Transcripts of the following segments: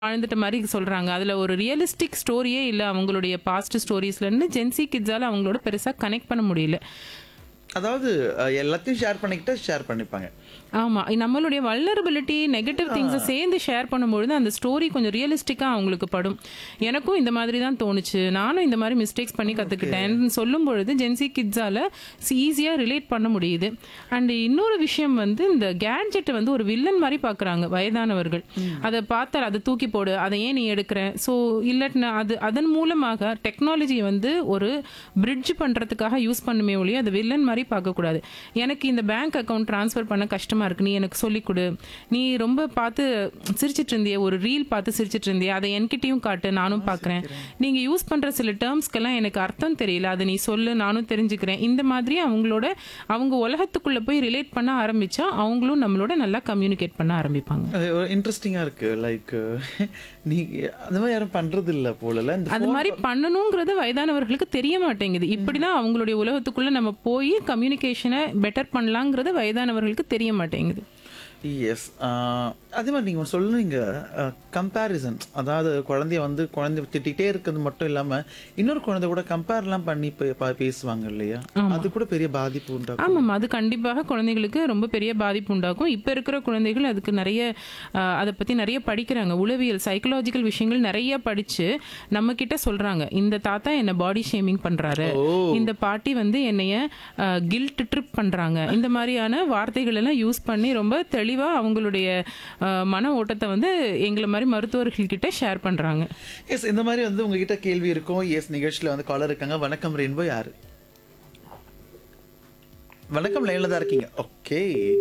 வாழ்ந்துட்ட மாதிரி சொல்றாங்க. அதுல ஒரு ரியலிஸ்டிக் ஸ்டோரியே இல்ல அவங்களுடைய பாஸ்ட் ஸ்டோரீஸ்லன்னு ஜென்சி கிட்ஸால அவங்களோட பெருசா கனெக்ட் பண்ண முடியல. அதாவது அஹ், எல்லாத்தையும் ஷேர் பண்ணிக்கிட்டா ஷேர் பண்ணிப்பாங்க ஆமா. நம்மளுடைய வல்னரபிலிட்டி, நெகட்டிவ் திங்ஸ சேர்ந்து ஷேர் பண்ணும்பொழுது அந்த ஸ்டோரி கொஞ்சம் ரியலிஸ்டிக்கா அவங்களுக்கு படும். எனக்கும் இந்த மாதிரி தான் தோணுச்சு. நானும் இந்த மாதிரி மிஸ்டேக்ஸ் பண்ணி கத்துக்கிட்டேன்னு சொல்லும் பொழுது ஜென்சி கிட்ஸால ஈஸியா ரிலேட் பண்ண முடியுது. அண்ட் இன்னொரு விஷயம் வந்து இந்த கேட்ஜெட் வந்து ஒரு வில்லன் மாதிரி பாக்குறாங்க வயதானவர்கள். அதை பார்த்தா அதை தூக்கி போடு அதை ஏன் நீ எடுக்கிற ஸோ இல்லாட்டினா அது அதன் மூலமாக டெக்னாலஜி வந்து ஒரு பிரிட்ஜ் பண்றதுக்காக யூஸ் பண்ணுமே ஒழிய அது வில்லன் மாதிரி பார்க்கக்கூடாது எனக்கு இந்த பேங்க் அக்கவுண்ட் ட்ரான்ஸ்ஃபர் பண்ண கஷ்டமா இருக்கு நீ எனக்கு சொல்லிக் கொடு நீ ரொம்ப பார்த்து சிரிச்சிட்டு இருந்தியே ஒரு ரீல் பார்த்து சிரிச்சிட்டு இருந்தியே அதை என்கிட்டயும் காட்டு நானும் பார்க்குறேன் நீங்க யூஸ் பண்ற சில டேர்ம்ஸ்க்கெல்லாம் எனக்கு அர்த்தம் தெரியல அதை நீ சொல்லு நானும் தெரிஞ்சுக்கிறேன் இந்த மாதிரி அவங்களோட அவங்க உலகத்துக்குள்ள போய் ரிலேட் பண்ண ஆரம்பிச்சா அவங்களும் நம்மளோட நல்லா கம்யூனிகேட் பண்ண ஆரம்பிப்பாங்க இன்ட்ரெஸ்டிங்கா இருக்கு லைக் நீங்க அந்த மாதிரி யாரும் பண்றது இல்ல போலல இந்த அது மாதிரி பண்ணணுங்கிறது வயதானவர்களுக்கு தெரிய மாட்டேங்குது இப்படிதான் அவங்களுடைய உலகத்துக்குள்ள நம்ம போய் கம்யூனிகேஷனை பெட்டர் பண்ணலாங்கிறது வயதானவர்களுக்கு தெரிய மாட்டேங்குது எஸ் அதே மாதிரி நீங்கள் சொல்லுங்க கம்பேரிசன் அதாவது குழந்தைய வந்து குழந்தை திட்டிகிட்டே இருக்கிறது மட்டும் இல்லாமல் இன்னொரு குழந்தை கூட கம்பேர்லாம் பண்ணி பே- பா- பேசுவாங்க இல்லையா அது கூட பெரிய பாதிப்பு உண்டாகும் ஆமாம் அது கண்டிப்பாக குழந்தைகளுக்கு ரொம்ப பெரிய பாதிப்பு உண்டாக்கும் இப்போ இருக்கிற குழந்தைகள் அதுக்கு நிறைய ஆஹ், அதை பற்றி நிறைய படிக்கிறாங்க உளவியல் சைக்கலாஜிக்கல் விஷயங்கள் நிறைய படித்து நம்ம கிட்ட சொல்கிறாங்க இந்த தாத்தா என்னை பாடி ஷேமிங் பண்ணுறாரு இந்த பாட்டி வந்து என்னைய கில்ட் ட்ரிப் பண்ணுறாங்க இந்த மாதிரியான வார்த்தைகள் எல்லாம் யூஸ் பண்ணி ரொம்ப தெளிவாக அவங்களுடைய ஆஹ், மன ஓட்டத்தை வந்து எங்களை மாதிரி மருத்துவர்கள் கிட்ட ஷேர் பண்ணுறாங்க எஸ் இந்த மாதிரி வந்து உங்ககிட்ட கேள்வி இருக்கும் எஸ் நிகழ்ச்சியில் வந்து காலர் இருக்காங்க வணக்கம் ரெயின்போ யாரு வணக்கம் லைன்ல தான் இருக்கீங்க ஓகே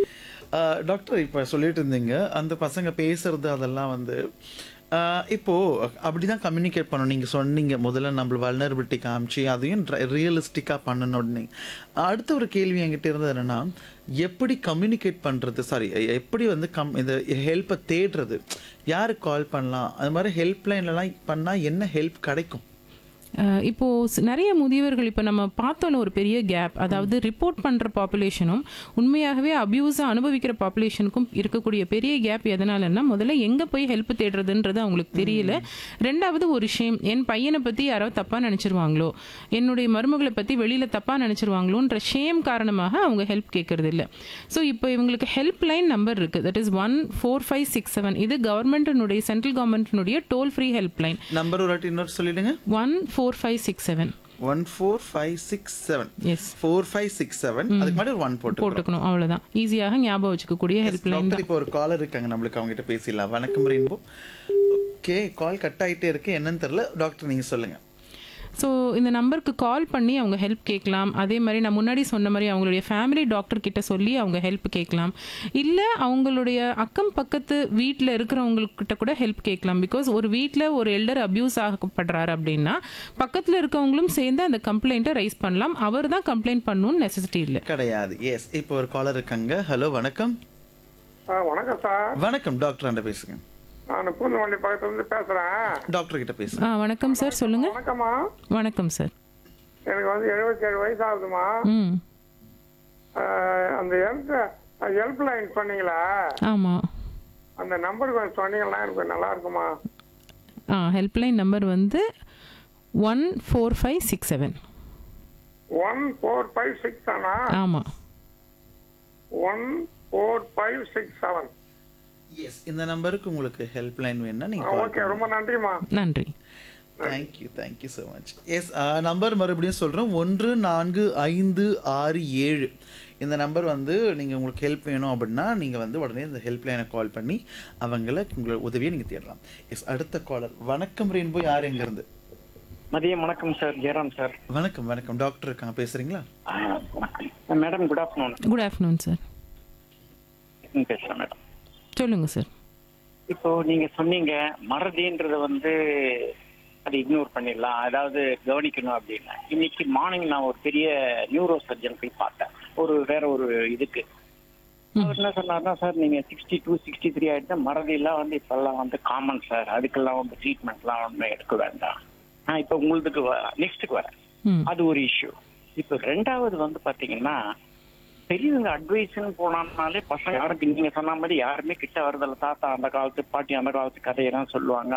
டாக்டர் இப்போ சொல்லிட்டு இருந்தீங்க அந்த பசங்க பேசுறது அதெல்லாம் வந்து ஆஹ், இப்போ அப்படிதான் கம்யூனிகேட் பண்ணணும் நீங்க சொன்னீங்க முதல்ல நம்ம வல்னரபிலிட்டி காமிச்சு அதையும் ரியலிஸ்டிக்கா பண்ணணும் அடுத்த ஒரு கேள்வி என்கிட்ட இருந்தது என்னன்னா எப்படி கம்யூனிகேட் பண்றது சாரி எப்படி வந்து கம் இந்த ஹெல்ப்பை தேடுறது யாருக்கு கால் பண்ணலாம் அது மாதிரி ஹெல்ப் லைன்லலாம் பண்ணா என்ன ஹெல்ப் கிடைக்கும் அஹ் இப்போ ஸ்- நிறைய முதியவர்கள் இப்போ நம்ம பார்த்தோம்ல ஒரு பெரிய கேப் அதாவது ரிப்போர்ட் பண்ற பாப்புலேஷனும் உண்மையாகவே அபியூஸை அனுபவிக்கிற பாப்புலேஷனுக்கும் இருக்கக்கூடிய பெரிய கேப் எதனாலன்னா முதல்ல எங்க போய் ஹெல்ப் தேடுறதுன்றது அவங்களுக்கு தெரியல ரெண்டாவது ஒரு ஷேம் என் பையனை பத்தி யாரோ தப்பா நினைச்சிருவாங்களோ என்னுடைய மருமகளை பத்தி வெளியில தப்பா நினைச்சிருவாங்களோன்ற ஷேம் காரணமாக அவங்க ஹெல்ப் கேட்கறது இல்ல ஸோ இப்போ இவங்களுக்கு ஹெல்ப் லைன் நம்பர் இருக்கு that is one four five six seven இது கவர்மெண்ட்டினுடைய சென்ட்ரல் கவர்மெண்ட்டினுடைய toll free help line number ஒரு வாட்டி இன்னொரு சொல்லிடுங்க one four five six seven one four five six seven yes four five six seven அதுக்கு முன்னாடி ஒரு ஒன் போட்டு போட்டுக்கணும் அவ்வளவுதான் ஈஸியாக ஞாபகம் வச்சுக்கக்கூடிய ஹெல்ப் லைன் டாக்டர் இப்போ ஒரு காலர் இருக்காங்க நம்மளுக்கு அவங்க கிட்ட பேசிடலாம் வணக்கம் ரெயின்போ ஓகே கால் கட் ஆயிட்டே இருக்கு என்னன்னு தெரியல டாக்டர் நீங்க சொல்லுங்க ஸோ இந்த நம்பருக்கு கால் பண்ணி அவங்க ஹெல்ப் கேட்கலாம் அதே மாதிரி நான் முன்னாடி சொன்ன மாதிரி அவங்களுடைய ஃபேமிலி டாக்டர் கிட்ட சொல்லி அவங்க ஹெல்ப் கேட்கலாம் இல்லை அவங்களுடைய அக்கம் பக்கத்து வீட்டில் இருக்கிறவங்கக்கிட்ட கூட ஹெல்ப் கேட்கலாம் பிகாஸ் ஒரு வீட்டில் ஒரு எல்டர் அப்யூஸ் ஆகப்படுறாரு அப்படின்னா பக்கத்தில் இருக்கவங்களும் சேர்ந்து அந்த கம்ப்ளைண்ட்டை ரைஸ் பண்ணலாம் அவர் தான் கம்ப்ளைண்ட் பண்ணணும்னு நெசசிட்டி இல்லை கிடையாது எஸ் இப்போ ஒரு காலர் இருக்காங்க ஹலோ வணக்கம் ஆ வணக்கம் சார் வணக்கம் டாக்டர் அண்ட பேசுங்க நான் பூந்தமல்லி பக்கத்துலேருந்து பேசுகிறேன் டாக்டர் கிட்ட பேசுங்க ஆ வணக்கம் சார் சொல்லுங்கள் வணக்கம்மா வணக்கம் சார் எனக்கு வந்து எழுபத்தேழு வயசு ஆகுதுமா ம் ஆ, அந்த ஹெல்ப் ஹெல்ப் லைன் சொன்னீங்களா ஆமாம் அந்த நம்பர் கொஞ்சம் சொன்னீங்கன்னா எனக்கு நல்லா இருக்குமா ஆ ஹெல்ப்லைன் நம்பர் வந்து one four five six seven one four five six தானா ஆமாம் one four five six seven yes இந்த நம்பருக்கு உங்களுக்கு ஹெல்ப் லைன் வேணும்னா நீங்க call ஓகே ரொம்ப நன்றிம்மா நன்றி thank you thank you so much yes number மறுபடியும் சொல்கிறேன் ஒன்று நான்கு ஐந்து ஆறு ஏழு இந்த நம்பர் வந்து நீங்கள் உங்களுக்கு ஹெல்ப் வேணும் அப்படின்னா நீங்கள் வந்து உடனே இந்த ஹெல்ப் லைனை கால் பண்ணி அவங்கள உங்களோட உதவியை நீங்கள் தேடலாம் எஸ் அடுத்த காலர் வணக்கம் ரெயின்போ யார் எங்கேருந்து மதியம் வணக்கம் சார் ஜெயராம் சார் வணக்கம் வணக்கம் டாக்டர் இருக்காங்க பேசுகிறீங்களா madam good afternoon good afternoon sir பேசுறேன் மேடம் சொல்லுங்கள் சார் இப்போ நீங்க சொன்னீங்க மறதின்றத வந்து அதை இக்னோர் பண்ணிடலாம் அதாவது கவனிக்கணும் அப்படின்னு இன்னைக்கு மார்னிங் நான் ஒரு பெரிய நியூரோ சர்ஜன் போய் பார்த்தேன் ஒரு வேற ஒரு இதுக்கு அவர் என்ன சொன்னார்னா சார் நீங்க சிக்ஸ்டி டூ சிக்ஸ்டி த்ரீ ஆயிட்டு மறதியெல்லாம் வந்து இப்பெல்லாம் வந்து காமன் சார் அதுக்கெல்லாம் வந்து ட்ரீட்மெண்ட்லாம் ஒன்றும் எடுக்க வேண்டாம் நான் இப்போ உங்களுதுக்கு நெக்ஸ்ட்டுக்கு வரேன் ம் அது ஒரு இஷ்யூ இப்போ ரெண்டாவது வந்து பாத்தீங்கன்னா பெரியவங்க அட்வைஸ்ன்னு போனாலே பசங்க யாருக்கு நீங்க சொன்ன மாதிரி யாருமே கிட்ட வரதில்ல தாத்தா அந்த காலத்து பாட்டி அந்த காலத்து கதையெல்லாம் சொல்லுவாங்க